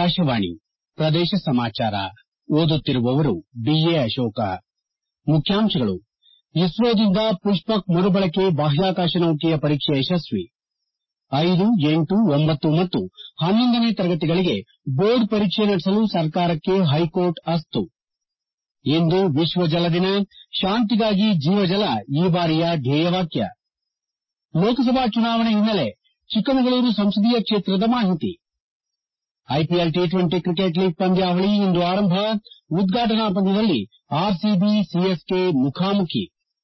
ಆಕಾಶವಾಣಿ ಪ್ರದೇಶ ಸಮಾಚಾರ ಓದುತ್ತಿರುವವರು ಬಿಎ ಅಶೋಕ ಮುಖ್ಯಾಂಶಗಳು ಇಸ್ರೋದಿಂದ ಪುಷ್ಪಕ್ ಮರುಬಳಕೆ ಬಾಹ್ಯಾಕಾಶ ನೌಕೆಯ ಪರೀಕ್ಷೆ ಯಶಸ್ವಿ ಐದು ಎಂಟು ಒಂಬತ್ತು ಮತ್ತು ಹನ್ನೊಂದನೇ ತರಗತಿಗಳಿಗೆ ಬೋರ್ಡ್ ಪರೀಕ್ಷೆ ನಡೆಸಲು ಸರ್ಕಾರಕ್ಕೆ ಹೈಕೋರ್ಟ್ ಅಸ್ತು ಇಂದು ವಿಶ್ವ ಜಲ ದಿನ ಶಾಂತಿಗಾಗಿ ಜೀವಜಲ ಈ ಬಾರಿಯ ಧ್ಯೇಯವಾಕ್ಯ ಲೋಕಸಭಾ ಚುನಾವಣೆ ಹಿನ್ನೆಲೆ ಚಿಕ್ಕಮಗಳೂರು ಸಂಸದೀಯ ಕ್ಷೇತ್ರದ ಮಾಹಿತಿ I P L T twenty cricket league ಪಂದ್ಯಾವಳಿ ಇಂದು ಆರಂಭ ಉದ್ಘಾಟನಾ ಪಂದ್ಯದಲ್ಲಿ ಆರ್ಸಿಬಿ ಸಿಎಸ್ಕೆ ಮುಖಾಮುಖಿ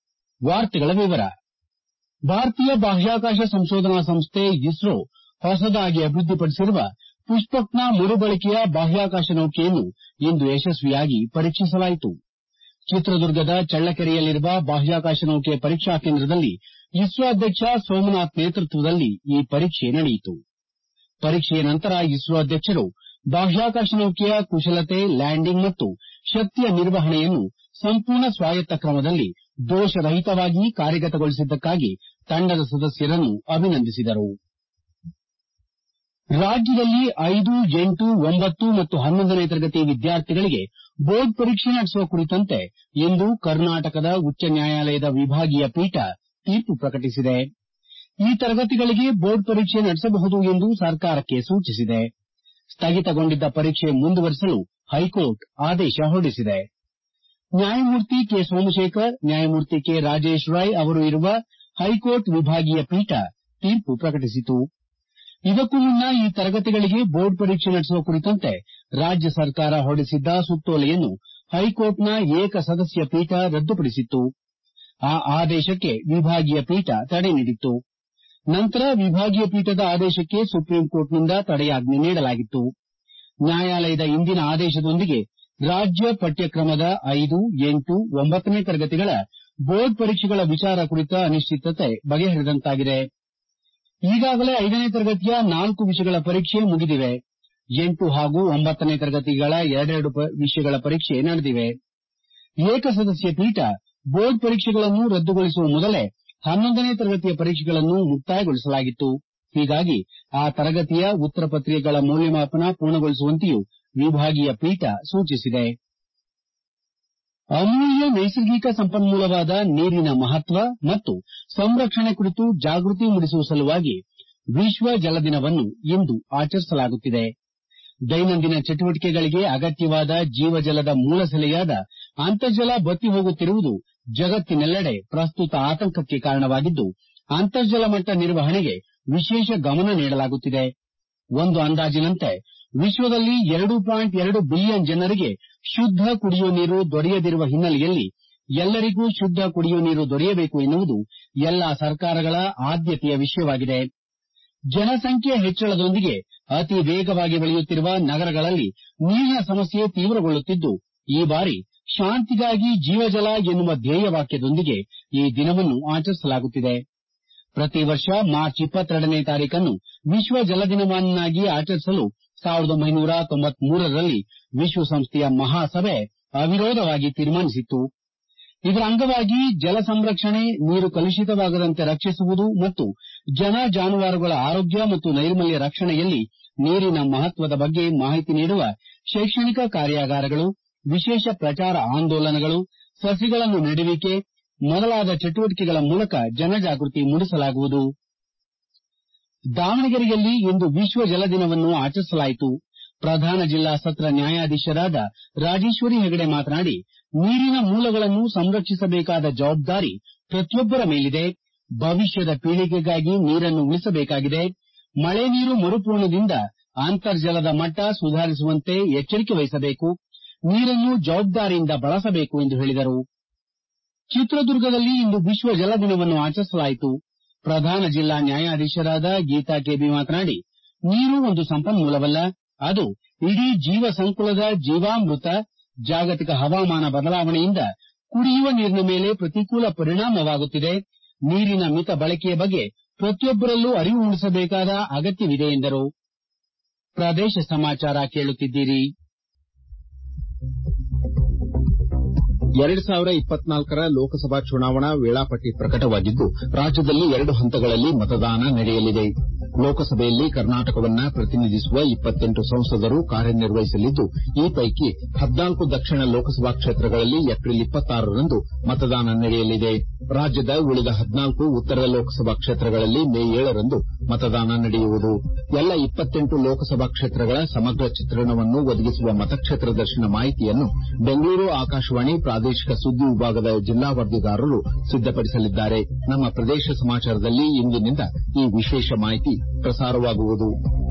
ಭಾರತೀಯ ಬಾಹ್ಯಾಕಾಶ ಸಂಶೋಧನಾ ಸಂಸ್ಥೆ ಇಸ್ರೋ ಹೊಸದಾಗಿ ಅಭಿವೃದ್ದಿಪಡಿಸಿರುವ ಪುಷ್ಪಕ್ನ ಮರುಬಳಕೆಯ ಬಾಹ್ಯಾಕಾಶ ನೌಕೆಯನ್ನು ಇಂದು ಯಶಸ್ವಿಯಾಗಿ ಪರೀಕ್ಷಿಸಲಾಯಿತು ಚಿತ್ರದುರ್ಗದ ಚಳ್ಳಕೆರೆಯಲ್ಲಿರುವ ಬಾಹ್ಯಾಕಾಶ ನೌಕೆ ಪರೀಕ್ಷಾ ಕೇಂದ್ರದಲ್ಲಿ ಇಸ್ರೋ ಅಧ್ಯಕ್ಷ ಸೋಮನಾಥ್ ನೇತೃತ್ವದಲ್ಲಿ ಈ ಪರೀಕ್ಷೆ ನಡೆಯಿತು ಪರೀಕ್ಷೆಯ ನಂತರ ಇಸ್ರೋ ಅಧ್ಯಕ್ಷರು ಬಾಹ್ಯಾಕಾಶ ನೌಕೆಯ ಕುಶಲತೆ ಲ್ಯಾಂಡಿಂಗ್ ಮತ್ತು ಶಕ್ತಿಯ ನಿರ್ವಹಣೆಯನ್ನು ಸಂಪೂರ್ಣ ಸ್ವಾಯತ್ತ ಕ್ರಮದಲ್ಲಿ ದೋಷರಹಿತವಾಗಿ ಕಾರ್ಯಗತಗೊಳಿಸಿದ್ದಕ್ಕಾಗಿ ತಂಡದ ಸದಸ್ಯರನ್ನು ಅಭಿನಂದಿಸಿದರು ರಾಜ್ಯದಲ್ಲಿ ಐದು ಎಂಟು ಒಂಬತ್ತು ಮತ್ತು ಹನ್ನೊಂದನೇ ತರಗತಿ ವಿದ್ಯಾರ್ಥಿಗಳಿಗೆ ಬೋರ್ಡ್ ಪರೀಕ್ಷೆ ನಡೆಸುವ ಕುರಿತಂತೆ ಇಂದು ಕರ್ನಾಟಕದ ಉಚ್ಚ ನ್ಯಾಯಾಲಯದ ವಿಭಾಗೀಯ ಪೀಠ ತೀರ್ಪು ಪ್ರಕಟಿಸಿದೆ ಈ ತರಗತಿಗಳಿಗೆ ಬೋರ್ಡ್ ಪರೀಕ್ಷೆ ನಡೆಸಬಹುದು ಎಂದು ಸರ್ಕಾರಕ್ಕೆ ಸೂಚಿಸಿದೆ ಸ್ಥಗಿತಗೊಂಡಿದ್ದ ಪರೀಕ್ಷೆ ಮುಂದುವರಿಸಲು ಹೈಕೋರ್ಟ್ ಆದೇಶ ಹೊರಡಿಸಿದೆ ನ್ಯಾಯಮೂರ್ತಿ ಕೆ ಸೋಮಶೇಖರ್ ನ್ಯಾಯಮೂರ್ತಿ ಕೆ ರಾಜೇಶ್ ರೈ ಅವರು ಇರುವ ಹೈಕೋರ್ಟ್ ವಿಭಾಗೀಯ ಪೀಠ ತೀರ್ಪು ಪ್ರಕಟಿಸಿತು ಇದಕ್ಕೂ ಮುನ್ನ ಈ ತರಗತಿಗಳಿಗೆ ಬೋರ್ಡ್ ಪರೀಕ್ಷೆ ನಡೆಸುವ ಕುರಿತಂತೆ ರಾಜ್ಯ ಸರ್ಕಾರ ಹೊರಡಿಸಿದ್ದ ಸುತ್ತೋಲೆಯನ್ನು ಹೈಕೋರ್ಟ್ನ ಏಕ ಸದಸ್ಯ ಪೀಠ ರದ್ದುಪಡಿಸಿತ್ತು ಆ ಆದೇಶಕ್ಕೆ ವಿಭಾಗೀಯ ಪೀಠ ತಡೆ ನೀಡಿತ್ತು ನಂತರ ವಿಭಾಗೀಯ ಪೀಠದ ಆದೇಶಕ್ಕೆ ಸುಪ್ರೀಂಕೋರ್ಟ್ನಿಂದ ತಡೆಯಾಜ್ಞೆ ನೀಡಲಾಗಿತ್ತು ನ್ಯಾಯಾಲಯದ ಇಂದಿನ ಆದೇಶದೊಂದಿಗೆ ರಾಜ್ಯ ಪಠ್ಯಕ್ರಮದ ಐದು ಎಂಟು ಒಂಬತ್ತನೇ ತರಗತಿಗಳ ಬೋರ್ಡ್ ಪರೀಕ್ಷೆಗಳ ವಿಚಾರ ಕುರಿತ ಅನಿಶ್ಚಿತತೆ ಬಗೆಹರಿದಂತಾಗಿದೆ ಈಗಾಗಲೇ ಐದನೇ ತರಗತಿಯ ನಾಲ್ಕು ವಿಷಯಗಳ ಪರೀಕ್ಷೆ ಮುಗಿದಿವೆ ಎಂಟು ಹಾಗೂ ಒಂಬತ್ತನೇ ತರಗತಿಗಳ ಎರಡೆರಡು ವಿಷಯಗಳ ಪರೀಕ್ಷೆ ನಡೆದಿವೆ ಏಕಸದಸ್ಯ ಪೀಠ ಬೋರ್ಡ್ ಪರೀಕ್ಷೆಗಳನ್ನು ರದ್ದುಗೊಳಿಸುವ ಮೊದಲೇ ಹನ್ನೊಂದನೇ ತರಗತಿಯ ಪರೀಕ್ಷೆಗಳನ್ನು ಮುಕ್ತಾಯಗೊಳಿಸಲಾಗಿತ್ತು ಹೀಗಾಗಿ ಆ ತರಗತಿಯ ಉತ್ತರ ಪತ್ರಿಕೆಗಳ ಮೌಲ್ಯಮಾಪನ ಪೂರ್ಣಗೊಳಿಸುವಂತೆಯೂ ವಿಭಾಗೀಯ ಪೀಠ ಸೂಚಿಸಿದೆ ಅಮೂಲ್ಯ ನೈಸರ್ಗಿಕ ಸಂಪನ್ಮೂಲವಾದ ನೀರಿನ ಮಹತ್ವ ಮತ್ತು ಸಂರಕ್ಷಣೆ ಕುರಿತು ಜಾಗೃತಿ ಮೂಡಿಸುವ ಸಲುವಾಗಿ ವಿಶ್ವ ಜಲ ದಿನವನ್ನು ಇಂದು ಆಚರಿಸಲಾಗುತ್ತಿದೆ ದೈನಂದಿನ ಚಟುವಟಿಕೆಗಳಿಗೆ ಅಗತ್ಯವಾದ ಜೀವಜಲದ ಮೂಲಸೆಲೆಯಾದ ಅಂತರ್ಜಲ ಬತ್ತಿ ಹೋಗುತ್ತಿರುವುದು ಜಗತ್ತಿನೆಲ್ಲೆಡೆ ಪ್ರಸ್ತುತ ಆತಂಕಕ್ಕೆ ಕಾರಣವಾಗಿದ್ದು ಅಂತರ್ಜಲ ಮಟ್ಟ ನಿರ್ವಹಣೆಗೆ ವಿಶೇಷ ಗಮನ ನೀಡಲಾಗುತ್ತಿದೆ ಒಂದು ಅಂದಾಜಿನಂತೆ ವಿಶ್ವದಲ್ಲಿ ಎರಡು ಪಾಯಿಂಟ್ ಎರಡು ಬಿಲಿಯನ್ ಜನರಿಗೆ ಶುದ್ದ ಕುಡಿಯುವ ನೀರು ದೊರೆಯದಿರುವ ಹಿನ್ನೆಲೆಯಲ್ಲಿ ಎಲ್ಲರಿಗೂ ಶುದ್ದ ಕುಡಿಯುವ ನೀರು ದೊರೆಯಬೇಕು ಎನ್ನುವುದು ಎಲ್ಲಾ ಸರ್ಕಾರಗಳ ಆದ್ಯತೆಯ ವಿಷಯವಾಗಿದೆ ಜನಸಂಖ್ಯೆಯ ಹೆಚ್ಚಳದೊಂದಿಗೆ ಅತಿ ವೇಗವಾಗಿ ಬೆಳೆಯುತ್ತಿರುವ ನಗರಗಳಲ್ಲಿ ನೀರಿನ ಸಮಸ್ಯೆ ತೀವ್ರಗೊಳ್ಳುತ್ತಿದ್ದು ಈ ಬಾರಿ ಶಾಂತಿಗಾಗಿ ಜೀವಜಲ ಎನ್ನುವ ಧ್ಯೇಯವಾಕ್ಯದೊಂದಿಗೆ ಈ ದಿನವನ್ನು ಆಚರಿಸಲಾಗುತ್ತಿದೆ ಪ್ರತಿ ವರ್ಷ ಮಾರ್ಚ್ ಇಪ್ಪತ್ತೆರಡನೇ ತಾರೀಖನ್ನು ವಿಶ್ವ ಜಲ ದಿನವನ್ನಾಗಿ ಆಚರಿಸಲು ರಲ್ಲಿ ವಿಶ್ವಸಂಸ್ಥೆಯ ಮಹಾಸಭೆ ಅವಿರೋಧವಾಗಿ ತೀರ್ಮಾನಿಸಿತ್ತು ಇದರ ಅಂಗವಾಗಿ ಜಲ ಸಂರಕ್ಷಣೆ ನೀರು ಕಲುಷಿತವಾಗದಂತೆ ರಕ್ಷಿಸುವುದು ಮತ್ತು ಜನ ಜಾನುವಾರುಗಳ ಆರೋಗ್ಯ ಮತ್ತು ನೈರ್ಮಲ್ಯ ರಕ್ಷಣೆಯಲ್ಲಿ ನೀರಿನ ಮಹತ್ವದ ಬಗ್ಗೆ ಮಾಹಿತಿ ನೀಡುವ ಶೈಕ್ಷಣಿಕ ಕಾರ್ಯಾಗಾರಗಳು ವಿಶೇಷ ಪ್ರಚಾರ ಆಂದೋಲನಗಳು ಸಸಿಗಳನ್ನು ನೆಡುವಿಕೆ ಮೊದಲಾದ ಚಟುವಟಿಕೆಗಳ ಮೂಲಕ ಜನಜಾಗೃತಿ ಮೂಡಿಸಲಾಗುವುದು ದಾವಣಗೆರೆಯಲ್ಲಿ ಇಂದು ವಿಶ್ವ ಜಲ ದಿನವನ್ನು ಆಚರಿಸಲಾಯಿತು ಪ್ರಧಾನ ಜಿಲ್ಲಾ ಸತ್ರ ನ್ಯಾಯಾಧೀಶರಾದ ರಾಜೇಶ್ವರಿ ಹೆಗಡೆ ಮಾತನಾಡಿ ನೀರಿನ ಮೂಲಗಳನ್ನು ಸಂರಕ್ಷಿಸಬೇಕಾದ ಜವಾಬ್ದಾರಿ ಪ್ರತಿಯೊಬ್ಬರ ಮೇಲಿದೆ ಭವಿಷ್ಯದ ಪೀಳಿಗೆಗಾಗಿ ನೀರನ್ನು ಉಳಿಸಬೇಕಾಗಿದೆ ಮಳೆ ನೀರು ಮರುಪೂರಣದಿಂದ ಅಂತರ್ಜಲದ ಮಟ್ಟ ಸುಧಾರಿಸುವಂತೆ ಎಚ್ಚರಿಕೆ ವಹಿಸಬೇಕು ನೀರನ್ನು ಜವಾಬ್ದಾರಿಯಿಂದ ಬಳಸಬೇಕು ಎಂದು ಹೇಳಿದರು ಚಿತ್ರದುರ್ಗದಲ್ಲಿ ಇಂದು ವಿಶ್ವ ಜಲ ದಿನವನ್ನು ಆಚರಿಸಲಾಯಿತು ಪ್ರಧಾನ ಜಿಲ್ಲಾ ನ್ಯಾಯಾಧೀಶರಾದ ಗೀತಾ ಕೆಬಿ ಮಾತನಾಡಿ ನೀರು ಒಂದು ಸಂಪನ್ಮೂಲವಲ್ಲ ಅದು ಇಡೀ ಜೀವ ಸಂಕುಲದ ಜೀವಾಮೃತ ಜಾಗತಿಕ ಹವಾಮಾನ ಬದಲಾವಣೆಯಿಂದ ಕುಡಿಯುವ ನೀರಿನ ಮೇಲೆ ಪ್ರತಿಕೂಲ ಪರಿಣಾಮವಾಗುತ್ತಿದೆ ನೀರಿನ ಮಿತ ಬಳಕೆಯ ಬಗ್ಗೆ ಪ್ರತಿಯೊಬ್ಬರಲ್ಲೂ ಅರಿವು ಮೂಡಿಸಬೇಕಾದ ಅಗತ್ಯವಿದೆ ಎಂದರು ಪ್ರದೇಶ ಸಮಾಚಾರ ಕೇಳುತ್ತಿದ್ದೀರಿ ಎರಡ್ ಸಾವಿರ ಇಪ್ಪತ್ನಾಲ್ಕರ ಲೋಕಸಭಾ ಚುನಾವಣಾ ವೇಳಾಪಟ್ಟಿ ಪ್ರಕಟವಾಗಿದ್ದು ರಾಜ್ಯದಲ್ಲಿ ಎರಡು ಹಂತಗಳಲ್ಲಿ ಮತದಾನ ನಡೆಯಲಿದೆ ಲೋಕಸಭೆಯಲ್ಲಿ ಕರ್ನಾಟಕವನ್ನ ಪ್ರತಿನಿಧಿಸುವ ಇಪ್ಪತ್ತೆಂಟು ಸಂಸದರು ಕಾರ್ಯನಿರ್ವಹಿಸಲಿದ್ದು ಈ ಪೈಕಿ ಹದಿನಾಲ್ಕು ದಕ್ಷಿಣ ಲೋಕಸಭಾ ಕ್ಷೇತ್ರಗಳಲ್ಲಿ ಏಪ್ರಿಲ್ ಇಪ್ಪತ್ತಾರರಂದು ಮತದಾನ ನಡೆಯಲಿದೆ ರಾಜ್ಯದ ಉಳಿದ ಹದಿನಾಲ್ಕು ಉತ್ತರ ಲೋಕಸಭಾ ಕ್ಷೇತ್ರಗಳಲ್ಲಿ ಮೇ ಏಳರಂದು ಮತದಾನ ನಡೆಯುವುದು ಎಲ್ಲ ಇಪ್ಪತ್ತೆಂಟು ಲೋಕಸಭಾ ಕ್ಷೇತ್ರಗಳ ಸಮಗ್ರ ಚಿತ್ರಣವನ್ನು ಒದಗಿಸುವ ಮತಕ್ಷೇತ್ರ ದರ್ಶನ ಮಾಹಿತಿಯನ್ನು ಬೆಂಗಳೂರು ಆಕಾಶವಾಣಿ ಪ್ರಾದೇಶಿಕ ಸುದ್ದಿ ವಿಭಾಗದ ಜಿಲ್ಲಾ ವರದಿಗಾರರು ಸಿದ್ದಪಡಿಸಲಿದ್ದಾರೆ ನಮ್ಮ ಪ್ರದೇಶ ಸಮಾಚಾರದಲ್ಲಿ ಇಂದಿನಿಂದ ಈ ವಿಶೇಷ ಮಾಹಿತಿ ಪ್ರಸಾರವಾಗುವುದು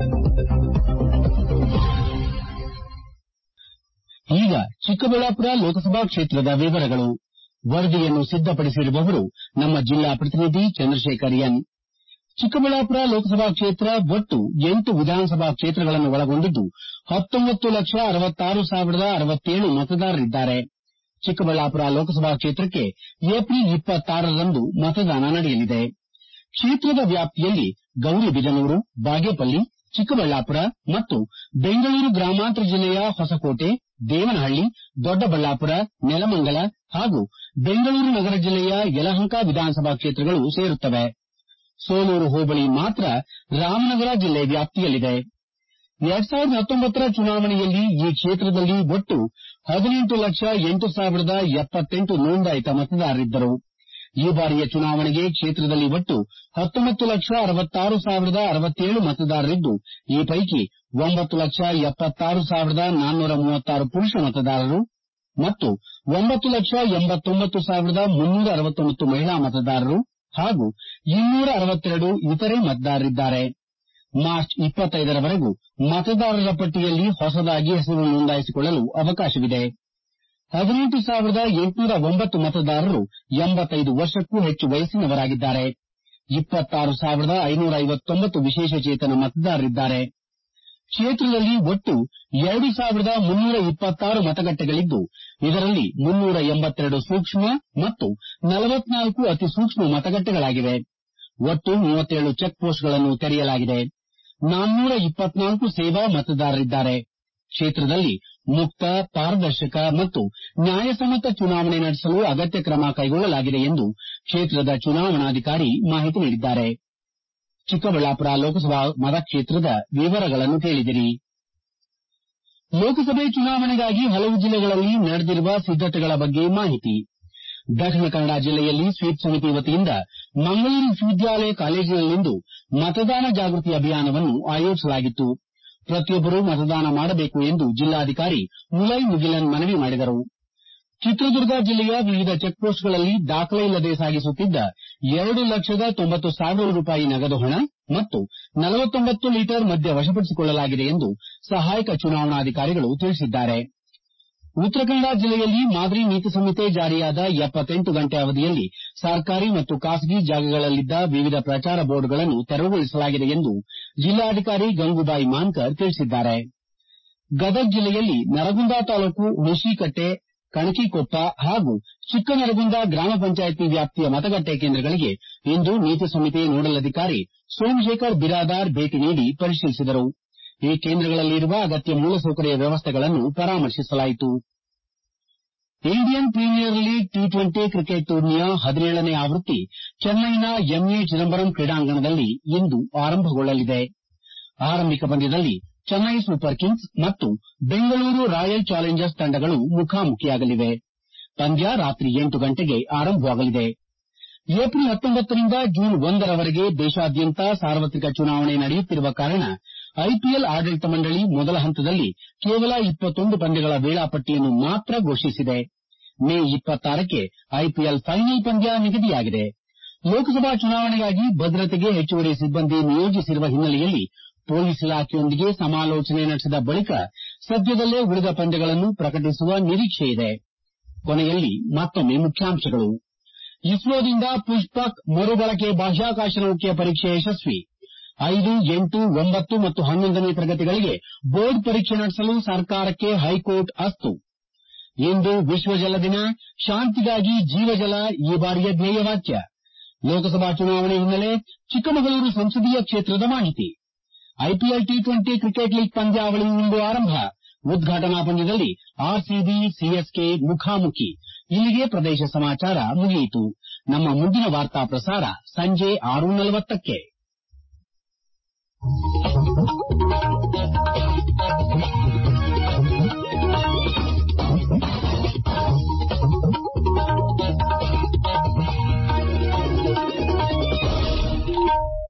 ಈಗ ಚಿಕ್ಕಬಳ್ಳಾಪುರ ಲೋಕಸಭಾ ಕ್ಷೇತ್ರದ ವಿವರಗಳು ವರದಿಯನ್ನು ಸಿದ್ದಪಡಿಸಿರುವವರು ನಮ್ಮ ಜಿಲ್ಲಾ ಪ್ರತಿನಿಧಿ ಚಂದ್ರಶೇಖರ್ ಎನ್ ಚಿಕ್ಕಬಳ್ಳಾಪುರ ಲೋಕಸಭಾ ಕ್ಷೇತ್ರ ಒಟ್ಟು ಎಂಟು ವಿಧಾನಸಭಾ ಕ್ಷೇತ್ರಗಳನ್ನು ಒಳಗೊಂಡಿದ್ದು ಹತ್ತೊಂಬತ್ತು ಲಕ್ಷ ಅರವತ್ತಾರು ಸಾವಿರದ ಅರವತ್ತೇಳು ಮತದಾರರಿದ್ದಾರೆ ಚಿಕ್ಕಬಳ್ಳಾಪುರ ಲೋಕಸಭಾ ಕ್ಷೇತ್ರಕ್ಕೆ ಏಪ್ರಿಲ್ ಇಪ್ಪತ್ತಾರರಂದು ಮತದಾನ ನಡೆಯಲಿದೆ ಕ್ಷೇತ್ರದ ವ್ಯಾಪ್ತಿಯಲ್ಲಿ ಗೌರಿಬಿದನೂರು ಬಾಗೇಪಲ್ಲಿ ಚಿಕ್ಕಬಳ್ಳಾಪುರ ಮತ್ತು ಬೆಂಗಳೂರು ಗ್ರಾಮಾಂತರ ಜಿಲ್ಲೆಯ ಹೊಸಕೋಟೆ ದೇವನಹಳ್ಳಿ ದೊಡ್ಡಬಳ್ಳಾಪುರ ನೆಲಮಂಗಲ ಹಾಗೂ ಬೆಂಗಳೂರು ನಗರ ಜಿಲ್ಲೆಯ ಯಲಹಂಕ ವಿಧಾನಸಭಾ ಕ್ಷೇತ್ರಗಳು ಸೇರುತ್ತವೆ ಸೋಲೂರು ಹೋಬಳಿ ಮಾತ್ರ ರಾಮನಗರ ಜಿಲ್ಲೆ ವ್ಯಾಪ್ತಿಯಲ್ಲಿದೆ ಎರಡ್ ಸಾವಿರದ ಹತ್ತೊಂಬತ್ತರ ಚುನಾವಣೆಯಲ್ಲಿ ಈ ಕ್ಷೇತ್ರದಲ್ಲಿ ಒಟ್ಟು ಹದಿನೆಂಟು ಲಕ್ಷ ಎಂಟು ಸಾವಿರದ ಎಪ್ಪತ್ತೆಂಟು ನೋಂದಾಯಿತ ಮತದಾರರಿದ್ದರು ಈ ಬಾರಿಯ ಚುನಾವಣೆಗೆ ಕ್ಷೇತ್ರದಲ್ಲಿ ಒಟ್ಟು ಹತ್ತೊಂಬತ್ತು ಲಕ್ಷ ಅರವತ್ತಾರು ಸಾವಿರದ ಅರವತ್ತೇಳು ಮತದಾರರಿದ್ದು ಈ ಪೈಕಿ ಒಂಬತ್ತು ಲಕ್ಷ ಎಪ್ಪತ್ತಾರು ಸಾವಿರದ ನಾನ್ನೂರ ಮೂವತ್ತಾರು ಪುರುಷ ಮತದಾರರು ಮತ್ತು ಒಂಬತ್ತು ಲಕ್ಷ ಎಂಬತ್ತೊಂಬತ್ತು ಸಾವಿರದ ಮುನ್ನೂರ ಅರವತ್ತೊಂಬತ್ತು ಮಹಿಳಾ ಮತದಾರರು ಹಾಗೂ ಇನ್ನೂರ ಅರವತ್ತೆರಡು ಇತರೆ ಮತದಾರರಿದ್ದಾರೆ ಮಾರ್ಚ್ ಇಪ್ಪತ್ತೈದರವರೆಗೂ ಮತದಾರರ ಪಟ್ಟಿಯಲ್ಲಿ ಹೊಸದಾಗಿ ಹೆಸರು ನೋಂದಾಯಿಸಿಕೊಳ್ಳಲು ಅವಕಾಶವಿದೆ ಹದಿನೆಂಟು ಸಾವಿರದ ಎಂಟುನೂರ ಒಂಬತ್ತು ಮತದಾರರು ಎಂಬತ್ತೈದು ವರ್ಷಕ್ಕೂ ಹೆಚ್ಚು ವಯಸ್ಸಿನವರಾಗಿದ್ದಾರೆ ಇಪ್ಪತ್ತಾರು ಸಾವಿರದ ಐನೂರ ಐವತ್ತೊಂಬತ್ತು ವಿಶೇಷಚೇತನ ಮತದಾರರಿದ್ದಾರೆ ಕ್ಷೇತ್ರದಲ್ಲಿ ಒಟ್ಟು ಎರಡು ಸಾವಿರದ ಮುನ್ನೂರ ಇಪ್ಪತ್ತಾರು ಮತಗಟ್ಟೆಗಳಿದ್ದು ಇದರಲ್ಲಿ ಮುನ್ನೂರ ಎಂಬತ್ತೆರಡು ಸೂಕ್ಷ್ಮ ಮತ್ತು ನಲವತ್ನಾಲ್ಕು ಅತಿ ಸೂಕ್ಷ್ಮ ಮತಗಟ್ಟೆಗಳಾಗಿವೆ ಒಟ್ಟು ಮೂವತ್ತೇಳು ಚೆಕ್ ಪೋಸ್ಟ್ಗಳನ್ನು ತೆರೆಯಲಾಗಿದೆ ನಾನ್ನೂರ ಇಪ್ಪತ್ನಾಲ್ಕು ಸೇವಾ ಮತದಾರರಿದ್ದಾರೆ ಕ್ಷೇತ್ರದಲ್ಲಿ ಮುಕ್ತ ಪಾರದರ್ಶಕ ಮತ್ತು ನ್ಯಾಯಸಮ್ಮತ ಚುನಾವಣೆ ನಡೆಸಲು ಅಗತ್ಯ ಕ್ರಮ ಕೈಗೊಳ್ಳಲಾಗಿದೆ ಎಂದು ಕ್ಷೇತ್ರದ ಚುನಾವಣಾಧಿಕಾರಿ ಮಾಹಿತಿ ನೀಡಿದ್ದಾರೆ ಚಿಕ್ಕಬಳ್ಳಾಪುರ ಲೋಕಸಭಾ ಮತಕ್ಷೇತ್ರದ ವಿವರಗಳನ್ನು ಕೇಳಿದಿರಿ ಲೋಕಸಭೆ ಚುನಾವಣೆಗಾಗಿ ಹಲವು ಜಿಲ್ಲೆಗಳಲ್ಲಿ ನಡೆದಿರುವ ಸಿದ್ದತೆಗಳ ಬಗ್ಗೆ ಮಾಹಿತಿ ದಕ್ಷಿಣ ಕನ್ನಡ ಜಿಲ್ಲೆಯಲ್ಲಿ ಸ್ವೀಪ್ ಸಮಿತಿ ವತಿಯಿಂದ ಮಂಗಳೂರು ವಿಶ್ವವಿದ್ಯಾಲಯ ಕಾಲೇಜಿನಲ್ಲಿಂದು ಮತದಾನ ಜಾಗೃತಿ ಅಭಿಯಾನವನ್ನು ಆಯೋಜಿಸಲಾಗಿತ್ತು ಪ್ರತಿಯೊಬ್ಬರು ಮತದಾನ ಮಾಡಬೇಕು ಎಂದು ಜಿಲ್ಲಾಧಿಕಾರಿ ಮುಲೈ ಮುಗಿಲನ್ ಮನವಿ ಮಾಡಿದರು ಚಿತ್ರದುರ್ಗ ಜಿಲ್ಲೆಯ ವಿವಿಧ ಚೆಕ್ಪೋಸ್ಟ್ಗಳಲ್ಲಿ ದಾಖಲೆ ಇಲ್ಲದೆ ಸಾಗಿಸುತ್ತಿದ್ದ ಎರಡು ಲಕ್ಷದ ತೊಂಬತ್ತು ಸಾವಿರ ರೂಪಾಯಿ ನಗದು ಹಣ ಮತ್ತು ನಲವತ್ತೊಂಬತ್ತು ಲೀಟರ್ ಮದ್ಯ ವಶಪಡಿಸಿಕೊಳ್ಳಲಾಗಿದೆ ಎಂದು ಸಹಾಯಕ ಚುನಾವಣಾಧಿಕಾರಿಗಳು ತಿಳಿಸಿದ್ದಾರೆ ಉತ್ತರ ಕನ್ನಡ ಜಿಲ್ಲೆಯಲ್ಲಿ ಮಾದರಿ ನೀತಿ ಸಂಹಿತೆ ಜಾರಿಯಾದ ಎಪ್ಪತ್ತೆಂಟು ಗಂಟೆ ಅವಧಿಯಲ್ಲಿ ಸರ್ಕಾರಿ ಮತ್ತು ಖಾಸಗಿ ಜಾಗಗಳಲ್ಲಿದ್ದ ವಿವಿಧ ಪ್ರಚಾರ ಬೋರ್ಡ್ಗಳನ್ನು ತೆರವುಗೊಳಿಸಲಾಗಿದೆ ಎಂದು ಜಿಲ್ಲಾಧಿಕಾರಿ ಗಂಗೂಬಾಯಿ ಮಾನ್ಕರ್ ತಿಳಿಸಿದ್ದಾರೆ ಗದಗ ಜಿಲ್ಲೆಯಲ್ಲಿ ನರಗುಂದ ತಾಲೂಕು ಹುಣಶಿಕಟ್ಟೆ ಕಣಕಿಕೊಪ್ಪ ಹಾಗೂ ಚಿಕ್ಕನರಗುಂದ ಗ್ರಾಮ ಪಂಚಾಯಿತಿ ವ್ಯಾಪ್ತಿಯ ಮತಗಟ್ಟೆ ಕೇಂದ್ರಗಳಿಗೆ ಇಂದು ನೀತಿ ಸಂಹಿತೆ ನೋಡಲ್ ಅಧಿಕಾರಿ ಸೋಮಶೇಖರ್ ಬಿರಾದಾರ್ ಭೇಟಿ ನೀಡಿ ಪರಿಶೀಲಿಸಿದರು ಈ ಕೇಂದ್ರಗಳಲ್ಲಿ ಇರುವ ಅಗತ್ಯ ಮೂಲಸೌಕರ್ಯ ವ್ಯವಸ್ಥೆಗಳನ್ನು ಪರಾಮರ್ಶಿಸಲಾಯಿತು Indian Premier League T twenty cricket ಟೂರ್ನಿಯ ಹದಿನೇಳನೇ ಆವೃತ್ತಿ ಚೆನ್ನೈನ ಎಂಎ ಚಿದಂಬರಂ ಕ್ರೀಡಾಂಗಣದಲ್ಲಿ ಇಂದು ಆರಂಭಗೊಳ್ಳಲಿದೆ ಆರಂಭಿಕ ಪಂದ್ಯದಲ್ಲಿ ಚೆನ್ನೈ ಸೂಪರ್ ಕಿಂಗ್ಸ್ ಮತ್ತು ಬೆಂಗಳೂರು ರಾಯಲ್ ಚಾಲೆಂಜರ್ಸ್ ತಂಡಗಳು ಮುಖಾಮುಖಿಯಾಗಲಿವೆ ಪಂದ್ಯ ರಾತ್ರಿ ಎಂಟು ಗಂಟೆಗೆ ಆರಂಭವಾಗಲಿದೆ ಏಪ್ರಿಲ್ ಹತ್ತೊಂಬತ್ತರಿಂದ ಜೂನ್ ಒಂದರವರೆಗೆ ದೇಶಾದ್ಯಂತ ಸಾರ್ವತ್ರಿಕ ಚುನಾವಣೆ ನಡೆಯುತ್ತಿರುವ ಕಾರಣ ಐಪಿಎಲ್ ಆಡಳಿತ ಮಂಡಳಿ ಮೊದಲ ಹಂತದಲ್ಲಿ ಕೇವಲ ಇಪ್ಪತ್ತೊಂದು ಪಂದ್ಯಗಳ ವೇಳಾಪಟ್ಟಿಯನ್ನು ಮಾತ್ರ ಘೋಷಿಸಿದೆ ಮೇ ಇಪ್ಪತ್ತಾರಕ್ಕೆ ಐಪಿಎಲ್ ಫೈನಲ್ ಪಂದ್ಯ ನಿಗದಿಯಾಗಿದೆ ಲೋಕಸಭಾ ಚುನಾವಣೆಗಾಗಿ ಭದ್ರತೆಗೆ ಹೆಚ್ಚುವರಿ ಸಿಬ್ಬಂದಿ ನಿಯೋಜಿಸಿರುವ ಹಿನ್ನೆಲೆಯಲ್ಲಿ ಪೊಲೀಸ್ ಇಲಾಖೆಯೊಂದಿಗೆ ಸಮಾಲೋಚನೆ ನಡೆಸಿದ ಬಳಿಕ ಸದ್ಯದಲ್ಲೇ ಉಳಿದ ಪಂದ್ಯಗಳನ್ನು ಪ್ರಕಟಿಸುವ ನಿರೀಕ್ಷೆಯಿದೆ ಕೊನೆಯಲ್ಲಿ ಮತ್ತೊಮ್ಮೆ ಮುಖ್ಯಾಂಶಗಳು ಇಸ್ರೋದಿಂದ ಪುಷ್ಪಕ್ ಮರುಬಳಕೆ ಬಾಹ್ಯಾಕಾಶ ನೌಕೆಯ ಪರೀಕ್ಷೆ ಯಶಸ್ವಿ ಐದು ಎಂಟು ಒಂಬತ್ತು ಮತ್ತು ಹನ್ನೊಂದನೇ ತರಗತಿಗಳಿಗೆ ಬೋರ್ಡ್ ಪರೀಕ್ಷೆ ನಡೆಸಲು ಸರ್ಕಾರಕ್ಕೆ ಹೈಕೋರ್ಟ್ ಅಸ್ತು ಇಂದು ವಿಶ್ವ ಜಲ ದಿನ ಶಾಂತಿಗಾಗಿ ಜೀವಜಲ ಈ ಬಾರಿಯ ಧ್ಯೇಯವಾಕ್ಯ ಲೋಕಸಭಾ ಚುನಾವಣೆ ಹಿನ್ನೆಲೆ ಚಿಕ್ಕಮಗಳೂರು ಸಂಸದೀಯ ಕ್ಷೇತ್ರದ ಮಾಹಿತಿ I P L T twenty cricket league ಪಂದ್ಯಾವಳಿ ಇಂದು ಆರಂಭ ಉದ್ಘಾಟನಾ ಪಂದ್ಯದಲ್ಲಿ ಆರ್ಸಿಬಿ ಸಿಎಸ್ಕೆ ಮುಖಾಮುಖಿ ಇಲ್ಲಿಗೆ ಪ್ರದೇಶ ಸಮಾಚಾರ ಮುಗಿಯಿತು ನಮ್ಮ ಮುಂದಿನ ವಾರ್ತಾ ಪ್ರಸಾರ ಸಂಜೆ ಆರು ನಲವತ್ತಕ್ಕೆ ಧನ್ಯವಾದ